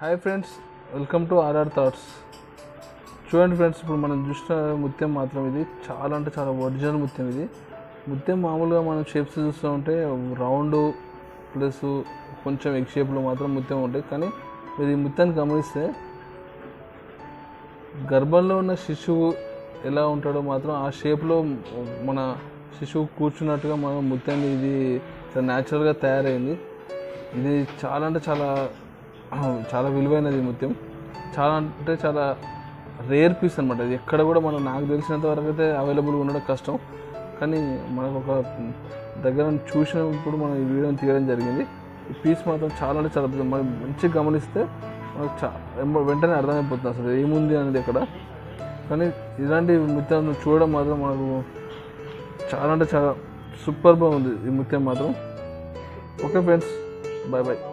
hi friends welcome to RR thoughts చూడండి friends ఇప్పుడు మనం చూసిన ముత్యం మాత్రం ఇది చాలా అంటే చాలా ఒరిజినల్ ముత్యం ఇది ముత్యం మామూలుగా మనం షేప్స్ చూస్తూ ఉంటే రౌండ్ ప్లస్ కొంచెం ఎగ్ షేప్లో మాత్రం ముత్యం ఉంటాయి కానీ మీరు ఈ ముత్యాన్ని గమనిస్తే గర్భంలో ఉన్న శిశువు ఎలా ఉంటాడో మాత్రం ఆ షేప్లో మన శిశువు కూర్చున్నట్టుగా మనం ముత్యాన్ని ఇది చాలా న్యాచురల్గా తయారైంది ఇది చాలా అంటే చాలా చాలా విలువైనది ఈ ముత్యం చాలా అంటే చాలా రేర్ పీస్ అనమాట ఇది ఎక్కడ కూడా మనం నాకు తెలిసినంత వరకు అయితే అవైలబుల్గా ఉండడం కష్టం కానీ మనకు ఒక దగ్గర చూసినప్పుడు మనం ఈ వీడియోని తీయడం జరిగింది ఈ పీస్ మాత్రం చాలా అంటే చాలా మనం మంచిగా గమనిస్తే మనకు చా వెంటనే అర్థమైపోతుంది అసలు ఏముంది అనేది ఇక్కడ కానీ ఇలాంటి ముత్యాలను చూడడం మాత్రం మనకు చాలా అంటే చాలా సూపర్గా ఉంది ఈ ముత్యం మాత్రం ఓకే ఫ్రెండ్స్ బాయ్ బాయ్